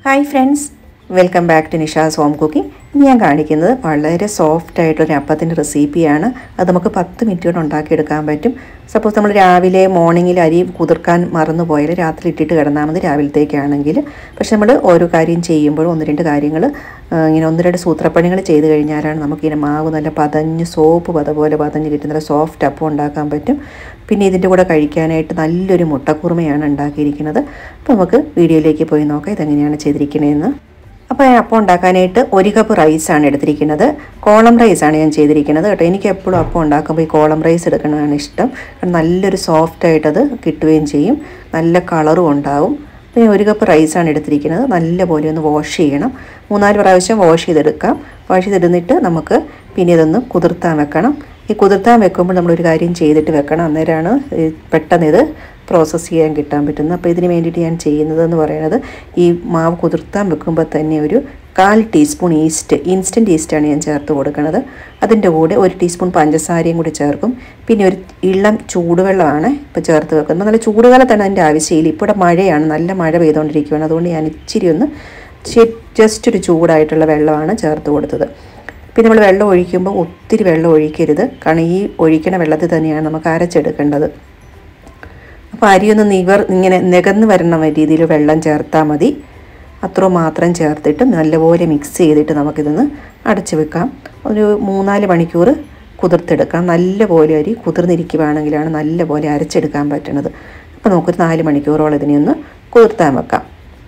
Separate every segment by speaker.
Speaker 1: hi friends welcome back to Nisha's home cooking ഇന്ന് ഞാൻ കാണിക്കുന്നത് വളരെ സോഫ്റ്റ് ആയിട്ടൊരു അപ്പത്തിൻ്റെ റെസിപ്പിയാണ് അത് നമുക്ക് പത്ത് മിനിറ്റ് കൊണ്ട് ഉണ്ടാക്കിയെടുക്കാൻ പറ്റും സപ്പോസ് നമ്മൾ രാവിലെ മോർണിംഗിൽ അരി കുതിർക്കാൻ മറന്നു പോയാൽ രാത്രി ഇട്ടിട്ട് കിടന്നാൽ മതി രാവിലത്തേക്കാണെങ്കിൽ പക്ഷെ നമ്മൾ ഓരോ കാര്യം ചെയ്യുമ്പോൾ ഒന്ന് രണ്ട് കാര്യങ്ങൾ ഇങ്ങനെ ഒന്ന് രണ്ട് സൂത്രപ്പണികൾ ചെയ്ത് കഴിഞ്ഞാലാണ് നമുക്കിങ്ങനെ മാവ് നല്ല പതഞ്ഞ് സോപ്പ് പത പോലെ പതഞ്ഞ് കിട്ടുന്ന നല്ല സോഫ്റ്റ് അപ്പം ഉണ്ടാക്കാൻ പറ്റും പിന്നെ ഇതിൻ്റെ കൂടെ കഴിക്കാനായിട്ട് നല്ലൊരു മുട്ടക്കുറുമയാണ് ഉണ്ടാക്കിയിരിക്കുന്നത് അപ്പോൾ നമുക്ക് വീഡിയോയിലേക്ക് പോയി നോക്കാം ഇതെങ്ങനെയാണ് ചെയ്തിരിക്കുന്നതെന്ന് അപ്പോൾ ഞാൻ അപ്പം ഉണ്ടാക്കാനായിട്ട് ഒരു കപ്പ് റൈസാണ് എടുത്തിരിക്കുന്നത് കോളം റൈസാണ് ഞാൻ ചെയ്തിരിക്കുന്നത് കേട്ടോ എനിക്ക് എപ്പോഴും അപ്പം ഉണ്ടാക്കുമ്പോൾ ഈ കോളം റൈസ് എടുക്കുന്നതാണ് ഇഷ്ടം കാരണം നല്ലൊരു സോഫ്റ്റ് ആയിട്ടത് കിട്ടുകയും ചെയ്യും നല്ല കളറും ഉണ്ടാവും അപ്പോൾ ഞാൻ ഒരു കപ്പ് റൈസാണ് എടുത്തിരിക്കുന്നത് നല്ലപോലെ ഒന്ന് വാഷ് ചെയ്യണം മൂന്നാല് പ്രാവശ്യം വാഷ് ചെയ്തെടുക്കാം വാഷ് ചെയ്തിരുന്നിട്ട് നമുക്ക് പിന്നെ ഇതൊന്ന് കുതിർത്താൻ വെക്കണം ഈ കുതിർത്താൻ വെക്കുമ്പോൾ നമ്മളൊരു കാര്യം ചെയ്തിട്ട് വെക്കണം അന്നേരമാണ് ഈ പെട്ടെന്ന് ഇത് പ്രോസസ്സ് ചെയ്യാൻ കിട്ടാൻ പറ്റുന്നത് അപ്പോൾ ഇതിന് വേണ്ടിയിട്ട് ഞാൻ ചെയ്യുന്നതെന്ന് പറയുന്നത് ഈ മാവ് കുതിർത്താൻ വെക്കുമ്പോൾ തന്നെ ഒരു കാൽ ടീസ്പൂൺ ഈസ്റ്റ് ഇൻസ്റ്റൻറ്റ് ഈസ്റ്റാണ് ഞാൻ ചേർത്ത് കൊടുക്കുന്നത് അതിൻ്റെ കൂടെ ഒരു ടീസ്പൂൺ പഞ്ചസാരയും കൂടി ചേർക്കും പിന്നെ ഒരു ഇളം ചൂടുവെള്ളമാണ് ഇപ്പോൾ ചേർത്ത് വെക്കുന്നത് നല്ല ചൂടുകാലത്താണ് അതിൻ്റെ ആവശ്യമില്ല ഇപ്പോൾ ഇവിടെ മഴയാണ് നല്ല മഴ പെയ്തുകൊണ്ടിരിക്കുകയാണ് അതുകൊണ്ട് ഞാൻ ഇച്ചിരി ഒന്ന് ജസ്റ്റ് ഒരു ചൂടായിട്ടുള്ള വെള്ളമാണ് ചേർത്ത് കൊടുത്തത് പിന്നെ നമ്മൾ വെള്ളം ഒഴിക്കുമ്പോൾ ഒത്തിരി വെള്ളം ഒഴിക്കരുത് കാരണം ഈ ഒഴിക്കണ വെള്ളത്തിൽ തന്നെയാണ് നമുക്ക് അരച്ചെടുക്കേണ്ടത് അപ്പോൾ അരിയൊന്ന് നിവർ ഇങ്ങനെ നികന്ന് വരണ രീതിയിൽ വെള്ളം ചേർത്താൽ മതി അത്ര മാത്രം ചേർത്തിട്ട് നല്ലപോലെ മിക്സ് ചെയ്തിട്ട് നമുക്കിതൊന്ന് അടച്ചു വെക്കാം ഒരു മൂന്നാല് മണിക്കൂർ കുതിർത്തെടുക്കാം നല്ലപോലെ അരി കുതിർന്നിരിക്കുവാണെങ്കിലാണ് നല്ലപോലെ അരച്ചെടുക്കാൻ പറ്റുന്നത് അപ്പോൾ നമുക്കൊരു നാല് മണിക്കൂറോളം ഇതിനെ ഒന്ന് കുതിർത്താൻ വെക്കാം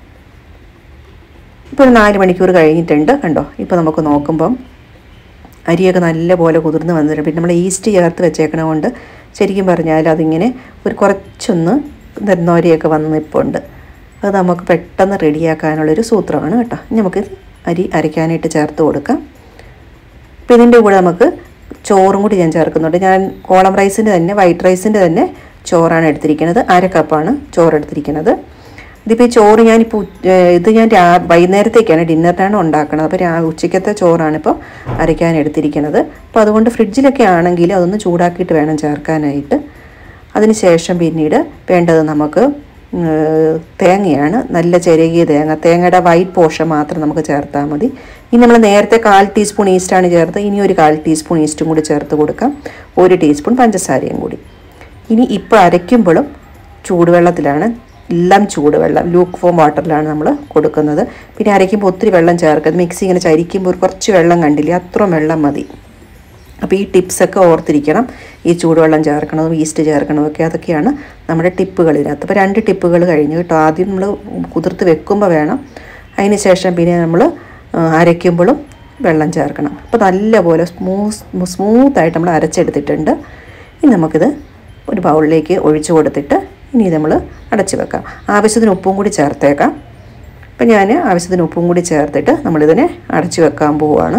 Speaker 1: ഇപ്പോൾ ഒരു നാല് മണിക്കൂർ കഴിഞ്ഞിട്ടുണ്ട് കണ്ടോ ഇപ്പോൾ നമുക്ക് നോക്കുമ്പം അരിയൊക്കെ നല്ലപോലെ കുതിർന്ന് വന്നിട്ടുണ്ട് പിന്നെ നമ്മൾ ഈസ്റ്റ് ചേർത്ത് വെച്ചേക്കണ കൊണ്ട് ശരിക്കും പറഞ്ഞാൽ അതിങ്ങനെ ഒരു കുറച്ചൊന്ന് നെന്നോരയൊക്കെ വന്ന് നിൽപ്പുണ്ട് അത് നമുക്ക് പെട്ടെന്ന് റെഡിയാക്കാനുള്ളൊരു സൂത്രമാണ് കേട്ടോ ഇനി നമുക്ക് അരി അരയ്ക്കാനായിട്ട് ചേർത്ത് കൊടുക്കാം അപ്പോൾ ഇതിൻ്റെ കൂടെ നമുക്ക് ചോറും കൂടി ഞാൻ ചേർക്കുന്നുണ്ട് ഞാൻ കോളം റൈസിൻ്റെ തന്നെ വൈറ്റ് റൈസിൻ്റെ തന്നെ ചോറാണ് എടുത്തിരിക്കുന്നത് അര കപ്പാണ് ചോറ് എടുത്തിരിക്കുന്നത് ഇതിപ്പോൾ ഈ ചോറ് ഞാനിപ്പോൾ ഇത് ഞാൻ രാ വൈകുന്നേരത്തേക്കാണ് ഡിന്നറിനാണ് ഉണ്ടാക്കുന്നത് അപ്പോൾ രാ ഉച്ചയ്ക്കത്തെ ചോറാണിപ്പോൾ അരയ്ക്കാൻ എടുത്തിരിക്കുന്നത് അപ്പോൾ അതുകൊണ്ട് ഫ്രിഡ്ജിലൊക്കെ ആണെങ്കിൽ അതൊന്ന് ചൂടാക്കിയിട്ട് വേണം ചേർക്കാനായിട്ട് അതിന് ശേഷം പിന്നീട് വേണ്ടത് നമുക്ക് തേങ്ങയാണ് നല്ല ചിരകിയ തേങ്ങ തേങ്ങയുടെ വൈറ്റ് പോർഷൻ മാത്രം നമുക്ക് ചേർത്താൽ മതി ഇനി നമ്മൾ നേരത്തെ കാൽ ടീസ്പൂൺ ഈസ്റ്റാണ് ചേർത്ത് ഇനി ഒരു കാൽ ടീസ്പൂൺ ഈസ്റ്റും കൂടി ചേർത്ത് കൊടുക്കാം ഒരു ടീസ്പൂൺ പഞ്ചസാരയും കൂടി ഇനി ഇപ്പോൾ അരയ്ക്കുമ്പോഴും ചൂടുവെള്ളത്തിലാണ് എല്ലാം ചൂടുവെള്ളം ലൂക്ക് ഫോം വാട്ടറിലാണ് നമ്മൾ കൊടുക്കുന്നത് പിന്നെ അരയ്ക്കുമ്പോൾ ഒത്തിരി വെള്ളം ചേർക്കരുത് മിക്സി ഇങ്ങനെ ചരിക്കുമ്പോൾ കുറച്ച് വെള്ളം കണ്ടില്ലേ അത്രയും വെള്ളം മതി അപ്പോൾ ഈ ടിപ്സൊക്കെ ഓർത്തിരിക്കണം ഈ ചൂടുവെള്ളം ചേർക്കണതും ഈസ്റ്റ് ചേർക്കണതും ഒക്കെ അതൊക്കെയാണ് നമ്മുടെ ടിപ്പുകൾ ഇതിനകത്ത് അപ്പോൾ രണ്ട് ടിപ്പുകൾ കഴിഞ്ഞു കേട്ടോ ആദ്യം നമ്മൾ കുതിർത്ത് വെക്കുമ്പോൾ വേണം അതിന് ശേഷം പിന്നെ നമ്മൾ അരയ്ക്കുമ്പോഴും വെള്ളം ചേർക്കണം അപ്പോൾ നല്ലപോലെ സ്മൂത്ത് സ്മൂത്തായിട്ട് നമ്മൾ അരച്ചെടുത്തിട്ടുണ്ട് ഇനി നമുക്കിത് ഒരു ബൗളിലേക്ക് ഒഴിച്ചു കൊടുത്തിട്ട് ഇനി നമ്മൾ അടച്ചു വെക്കാം ആവശ്യത്തിന് ഉപ്പും കൂടി ചേർത്തേക്കാം അപ്പം ഞാൻ ആവശ്യത്തിന് ഉപ്പും കൂടി ചേർത്തിട്ട് നമ്മളിതിനെ അടച്ചു വെക്കാൻ പോവുകയാണ്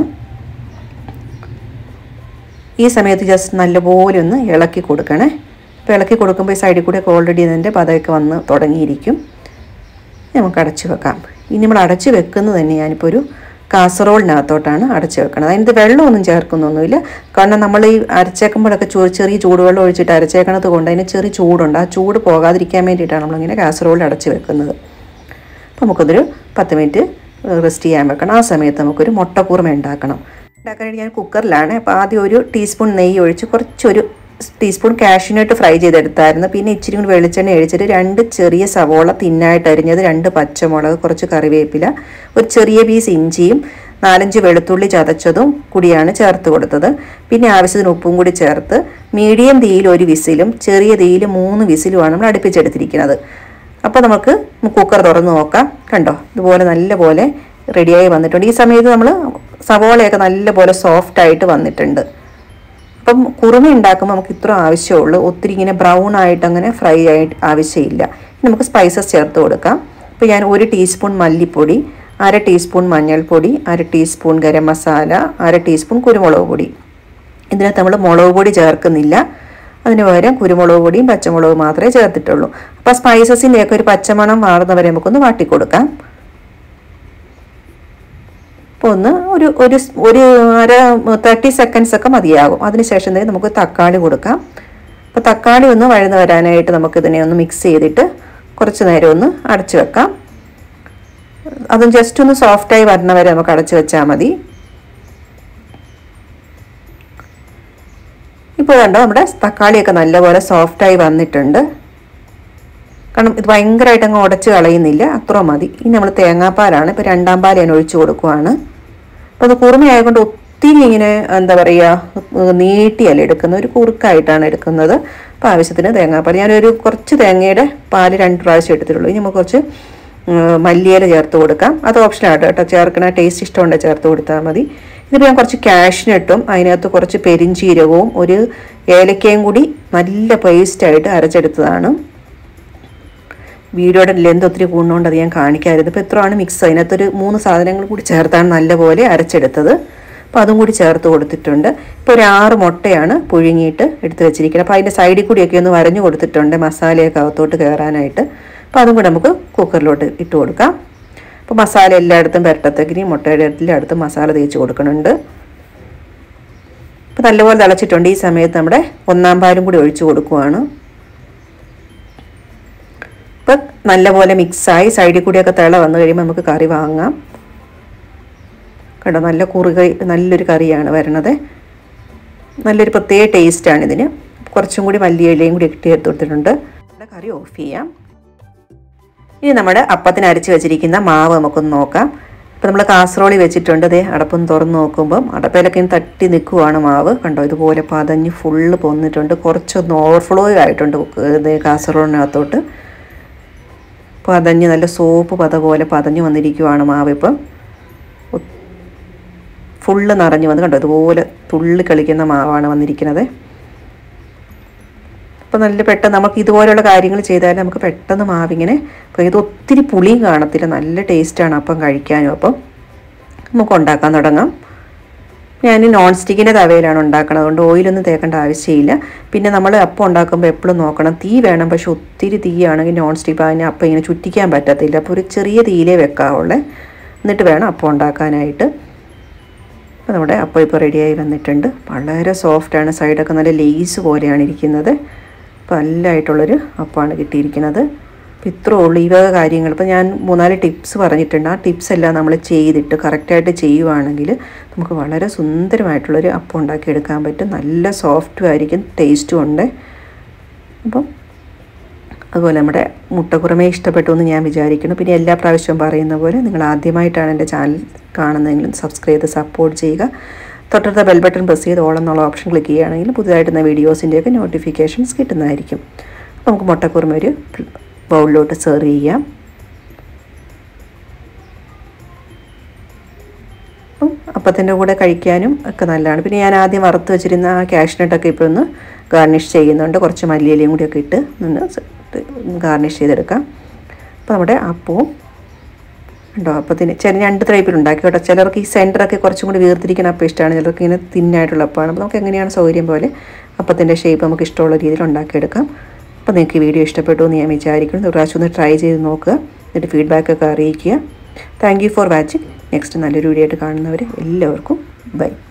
Speaker 1: ഈ സമയത്ത് ജസ്റ്റ് നല്ലപോലെ ഒന്ന് ഇളക്കി കൊടുക്കണേ അപ്പോൾ ഇളക്കി കൊടുക്കുമ്പോൾ ഈ സൈഡിൽ കൂടെ ഓൾറെഡി ഇതിൻ്റെ പതയൊക്കെ വന്ന് തുടങ്ങിയിരിക്കും നമുക്ക് അടച്ചു വെക്കാം ഇനി നമ്മൾ അടച്ചു വെക്കുന്നത് തന്നെ ഞാനിപ്പോൾ ഒരു കാസറോളിനകത്തോട്ടാണ് അടച്ചു വെക്കുന്നത് അതിനകത്ത് വെള്ളമൊന്നും ചേർക്കുന്നൊന്നുമില്ല കാരണം നമ്മൾ ഈ അരച്ചേക്കുമ്പോഴൊക്കെ ചൂ ചെറിയ ചൂടുവെള്ളം ഒഴിച്ചിട്ട് അരച്ചേക്കണത് കൊണ്ട് അതിന് ചെറിയ ചൂടുണ്ട് ആ ചൂട് പോകാതിരിക്കാൻ വേണ്ടിയിട്ടാണ് നമ്മളിങ്ങനെ കാസറോളിൽ അടച്ചു വെക്കുന്നത് അപ്പോൾ നമുക്കതൊരു പത്ത് മിനിറ്റ് റെസ്റ്റ് ചെയ്യാൻ വെക്കണം ആ സമയത്ത് നമുക്കൊരു മുട്ടക്കൂർമ ഉണ്ടാക്കണം ഉണ്ടാക്കാനായിട്ട് ഞാൻ കുക്കറിലാണ് അപ്പോൾ ആദ്യം ഒരു ടീസ്പൂൺ നെയ്യ് ഒഴിച്ച് കുറച്ചൊരു ടീസ്പൂൺ കാഷ്യൂനട്ട് ഫ്രൈ ചെയ്തെടുത്തായിരുന്നു പിന്നെ ഇച്ചിരി കൂടി വെളിച്ചെണ്ണ ഒഴിച്ചിട്ട് രണ്ട് ചെറിയ സവോള തിന്നായിട്ട് അരിഞ്ഞത് രണ്ട് പച്ചമുളക് കുറച്ച് കറിവേപ്പില ഒരു ചെറിയ പീസ് ഇഞ്ചിയും നാലഞ്ച് വെളുത്തുള്ളി ചതച്ചതും കൂടിയാണ് ചേർത്ത് കൊടുത്തത് പിന്നെ ആവശ്യത്തിന് ഉപ്പും കൂടി ചേർത്ത് മീഡിയം തീയിൽ ഒരു വിസിലും ചെറിയ തീയിൽ മൂന്ന് വിസിലുമാണ് നമ്മൾ അടുപ്പിച്ചെടുത്തിരിക്കുന്നത് അപ്പോൾ നമുക്ക് കുക്കർ തുറന്ന് നോക്കാം കണ്ടോ ഇതുപോലെ നല്ലപോലെ റെഡിയായി വന്നിട്ടുണ്ട് ഈ സമയത്ത് നമ്മൾ സവോളയൊക്കെ നല്ലപോലെ സോഫ്റ്റ് ആയിട്ട് വന്നിട്ടുണ്ട് അപ്പം കുറുമ ഉണ്ടാക്കുമ്പോൾ നമുക്ക് ഇത്ര ആവശ്യമുള്ളൂ ഒത്തിരി ഇങ്ങനെ ബ്രൗൺ ആയിട്ട് അങ്ങനെ ഫ്രൈ ആയിട്ട് ആവശ്യമില്ല നമുക്ക് സ്പൈസസ് ചേർത്ത് കൊടുക്കാം ഇപ്പോൾ ഞാൻ ഒരു ടീസ്പൂൺ മല്ലിപ്പൊടി അര ടീസ്പൂൺ മഞ്ഞൾപ്പൊടി അര ടീസ്പൂൺ ഗരം മസാല അര ടീസ്പൂൺ കുരുമുളക് പൊടി ഇതിനകത്ത് നമ്മൾ മുളക് പൊടി ചേർക്കുന്നില്ല അതിന് പകരം കുരുമുളക് പൊടിയും പച്ചമുളകും മാത്രമേ ചേർത്തിട്ടുള്ളൂ അപ്പോൾ സ്പൈസസിൻ്റെയൊക്കെ ഒരു പച്ചമണം മാറുന്നവരെ നമുക്കൊന്ന് വാട്ടിക്കൊടുക്കാം അപ്പോൾ ഒന്ന് ഒരു ഒരു ഒരു അര തേർട്ടി സെക്കൻഡ്സ് ഒക്കെ മതിയാകും അതിനുശേഷം തന്നെ നമുക്ക് തക്കാളി കൊടുക്കാം അപ്പോൾ തക്കാളി ഒന്ന് വഴന്ന് വരാനായിട്ട് നമുക്കിതിനെ ഒന്ന് മിക്സ് ചെയ്തിട്ട് കുറച്ച് നേരം ഒന്ന് അടച്ചു വെക്കാം അതും ജസ്റ്റ് ഒന്ന് സോഫ്റ്റായി വരുന്ന വരെ നമുക്ക് അടച്ചു വെച്ചാൽ മതി ഇപ്പോൾ കണ്ടോ നമ്മുടെ തക്കാളിയൊക്കെ നല്ലപോലെ സോഫ്റ്റായി വന്നിട്ടുണ്ട് കാരണം ഇത് ഭയങ്കരമായിട്ട് അങ്ങ് ഉടച്ച് കളയുന്നില്ല അത്ര മതി ഇനി നമ്മൾ തേങ്ങാപ്പാലാണ് ഇപ്പോൾ രണ്ടാം പാൽ ഞാൻ ഒഴിച്ചു കൊടുക്കുവാണ് അപ്പോൾ അത് കുറുമയായതുകൊണ്ട് ഒത്തിരി ഇങ്ങനെ എന്താ പറയുക നീട്ടിയല്ല എടുക്കുന്നത് ഒരു കുറുക്കായിട്ടാണ് എടുക്കുന്നത് അപ്പോൾ ആവശ്യത്തിന് തേങ്ങാപ്പാൽ ഞാനൊരു കുറച്ച് തേങ്ങയുടെ പാല് രണ്ട് പ്രാവശ്യം എടുത്തിട്ടുള്ളൂ ഇനി നമുക്ക് കുറച്ച് മല്ലിയില ചേർത്ത് കൊടുക്കാം അത് ഓപ്ഷനാണ് കേട്ടോ ചേർക്കണ ടേസ്റ്റ് ഇഷ്ടമുണ്ടെങ്കിൽ ചേർത്ത് കൊടുത്താൽ മതി ഇതിപ്പോൾ ഞാൻ കുറച്ച് കാഷ്നട്ടും അതിനകത്ത് കുറച്ച് പെരിഞ്ചീരകവും ഒരു ഏലക്കയും കൂടി നല്ല പേസ്റ്റായിട്ട് അരച്ചെടുത്തതാണ് വീഡിയോയുടെ ലെന്ത് ഒത്തിരി കൂടുന്നതുകൊണ്ട് അത് ഞാൻ കാണിക്കാമായിരുന്നു ഇപ്പോൾ എത്രയാണ് മിക്സ് അതിനകത്തൊരു മൂന്ന് സാധനങ്ങൾ കൂടി ചേർത്താണ് നല്ലപോലെ അരച്ചെടുത്തത് അപ്പോൾ അതും കൂടി ചേർത്ത് കൊടുത്തിട്ടുണ്ട് ഇപ്പോൾ ഒരു ആറ് മുട്ടയാണ് പുഴുങ്ങിയിട്ട് എടുത്ത് വെച്ചിരിക്കുന്നത് അപ്പോൾ അതിൻ്റെ സൈഡിൽ കൂടിയൊക്കെ ഒന്ന് വരഞ്ഞു കൊടുത്തിട്ടുണ്ട് മസാലയൊക്കെ അകത്തോട്ട് കയറാനായിട്ട് അപ്പോൾ അതും കൂടി നമുക്ക് കുക്കറിലോട്ട് ഇട്ട് കൊടുക്കാം അപ്പോൾ മസാല എല്ലായിടത്തും പുരട്ടത്തേക്കിനി മുട്ടയുടെ എല്ലായിടത്തും മസാല തേച്ച് കൊടുക്കുന്നുണ്ട് ഇപ്പോൾ നല്ലപോലെ തിളച്ചിട്ടുണ്ട് ഈ സമയത്ത് നമ്മുടെ ഒന്നാം പാലും കൂടി ഒഴിച്ചു കൊടുക്കുവാണ് ഇപ്പം നല്ലപോലെ മിക്സായി സൈഡിൽ കൂടിയൊക്കെ തിള വന്നു കഴിയുമ്പോൾ നമുക്ക് കറി വാങ്ങാം കണ്ടോ നല്ല കുറുകൈ നല്ലൊരു കറിയാണ് വരണത് നല്ലൊരു പ്രത്യേക ടേസ്റ്റാണ് ഇതിന് കുറച്ചും കൂടി മല്ലിയിലയും കൂടി ഇട്ട് ചേർത്ത് കൊടുത്തിട്ടുണ്ട് നമ്മുടെ കറി ഓഫ് ചെയ്യാം ഇനി നമ്മുടെ അപ്പത്തിന് അരച്ച് വെച്ചിരിക്കുന്ന മാവ് നമുക്കൊന്ന് നോക്കാം ഇപ്പം നമ്മൾ കാസറോളി വെച്ചിട്ടുണ്ട് അതേ അടപ്പൊന്ന് തുറന്ന് നോക്കുമ്പം അടപ്പയിലൊക്കെ ഇങ്ങനെ തട്ടി നിൽക്കുവാണ് മാവ് കണ്ടോ ഇതുപോലെ പതഞ്ഞ് ഫുള്ള് പൊന്നിട്ടുണ്ട് കുറച്ചൊന്ന് ഓവർഫ്ലോ ആയിട്ടുണ്ട് ഇത് കാസറോളിനകത്തോട്ട് പതഞ്ഞ് നല്ല സോപ്പ് പത പോലെ പതഞ്ഞ് വന്നിരിക്കുവാണ് മാവ് ഇപ്പം ഫുള്ള് നിറഞ്ഞു വന്ന് കണ്ടോ ഇതുപോലെ തുള്ളി കളിക്കുന്ന മാവാണ് വന്നിരിക്കുന്നത് അപ്പോൾ നല്ല പെട്ടെന്ന് നമുക്ക് ഇതുപോലെയുള്ള കാര്യങ്ങൾ ചെയ്താൽ നമുക്ക് പെട്ടെന്ന് മാവിങ്ങനെ അപ്പോൾ ഇത് ഒത്തിരി പുളിയും കാണത്തില്ല നല്ല ടേസ്റ്റാണ് അപ്പം കഴിക്കാനും അപ്പം നമുക്ക് ഉണ്ടാക്കാൻ തുടങ്ങാം ഞാൻ നോൺ സ്റ്റിക്കിൻ്റെ തവയിലാണ് ഉണ്ടാക്കുന്നത് അതുകൊണ്ട് ഓയിലൊന്നും തേക്കേണ്ട ആവശ്യമില്ല പിന്നെ നമ്മൾ അപ്പം ഉണ്ടാക്കുമ്പോൾ എപ്പോഴും നോക്കണം തീ വേണം പക്ഷെ ഒത്തിരി തീയാണെങ്കിൽ നോൺ സ്റ്റിക്ക് അതിന് അപ്പം ഇങ്ങനെ ചുറ്റിക്കാൻ പറ്റത്തില്ല അപ്പോൾ ഒരു ചെറിയ തീയിലേ വെക്കാവുള്ളേ എന്നിട്ട് വേണം അപ്പം ഉണ്ടാക്കാനായിട്ട് അപ്പോൾ നമ്മുടെ അപ്പം ഇപ്പോൾ റെഡിയായി വന്നിട്ടുണ്ട് വളരെ സോഫ്റ്റാണ് സൈഡൊക്കെ നല്ല ലേസ് പോലെയാണ് ഇരിക്കുന്നത് അപ്പോൾ നല്ലതായിട്ടുള്ളൊരു അപ്പമാണ് കിട്ടിയിരിക്കുന്നത് അപ്പോൾ ഇത്രേ ഉള്ളൂ ഈ വക കാര്യങ്ങൾ ഇപ്പോൾ ഞാൻ മൂന്നാല് ടിപ്സ് പറഞ്ഞിട്ടുണ്ട് ആ ടിപ്സ് എല്ലാം നമ്മൾ ചെയ്തിട്ട് കറക്റ്റായിട്ട് ചെയ്യുവാണെങ്കിൽ നമുക്ക് വളരെ സുന്ദരമായിട്ടുള്ളൊരു അപ്പം ഉണ്ടാക്കിയെടുക്കാൻ പറ്റും നല്ല സോഫ്റ്റും ആയിരിക്കും ടേസ്റ്റും ഉണ്ട് അപ്പം അതുപോലെ നമ്മുടെ മുട്ടക്കുറമേ ഇഷ്ടപ്പെട്ടു എന്ന് ഞാൻ വിചാരിക്കുന്നു പിന്നെ എല്ലാ പ്രാവശ്യവും പറയുന്ന പോലെ നിങ്ങൾ ആദ്യമായിട്ടാണ് എൻ്റെ ചാനൽ കാണുന്നതെങ്കിലും സബ്സ്ക്രൈബ് ചെയ്ത് സപ്പോർട്ട് ചെയ്യുക തൊട്ടടുത്ത ബെൽ ബട്ടൺ പ്രസ് ചെയ്ത് ഓൾ എന്നുള്ള ഓപ്ഷൻ ക്ലിക്ക് ചെയ്യുകയാണെങ്കിൽ പുതുതായിട്ടുള്ള വീഡിയോസിൻ്റെയൊക്കെ നോട്ടിഫിക്കേഷൻസ് കിട്ടുന്നതായിരിക്കും അപ്പോൾ നമുക്ക് മുട്ടക്കുറമ ഒരു ബൗളിലോട്ട് സെർവ് ചെയ്യാം അപ്പം അപ്പത്തിൻ്റെ കൂടെ കഴിക്കാനും ഒക്കെ നല്ലതാണ് പിന്നെ ഞാൻ ആദ്യം വറുത്ത് വെച്ചിരുന്ന ആ കാഷ്നട്ടൊക്കെ ഇപ്പോൾ ഒന്ന് ഗാർണിഷ് ചെയ്യുന്നുണ്ട് കുറച്ച് മല്ലിയിലയും കൂടിയൊക്കെ ഇട്ട് ഒന്ന് ഗാർണിഷ് ചെയ്തെടുക്കാം അപ്പോൾ നമ്മുടെ അപ്പവും ഉണ്ടോ അപ്പത്തിന് ചില രണ്ട് ടൈപ്പിൽ ഉണ്ടാക്കി കേട്ടോ ചിലർക്ക് ഈ സെൻറ്ററൊക്കെ കുറച്ചും കൂടി വീർത്തിരിക്കുന്ന അപ്പം ഇഷ്ടമാണ് ചിലർക്ക് ഇങ്ങനെ തിന്നായിട്ടുള്ള അപ്പമാണ് അപ്പോൾ നമുക്ക് എങ്ങനെയാണ് സൗകര്യം പോലെ അപ്പത്തിൻ്റെ ഷേപ്പ് നമുക്ക് ഇഷ്ടമുള്ള രീതിയിൽ ഉണ്ടാക്കിയെടുക്കാം അപ്പോൾ നിങ്ങൾക്ക് ഈ വീഡിയോ ഇഷ്ടപ്പെട്ടു എന്ന് ഞാൻ വിചാരിക്കുന്നു ഒരു പ്രാവശ്യം ഒന്ന് ട്രൈ ചെയ്ത് നോക്കുക എന്നിട്ട് ഫീഡ്ബാക്കൊക്കെ അറിയിക്കുക thank you for watching next നല്ലൊരു വീഡിയോ ആയിട്ട് കാണുന്നവരെ എല്ലാവർക്കും ബൈ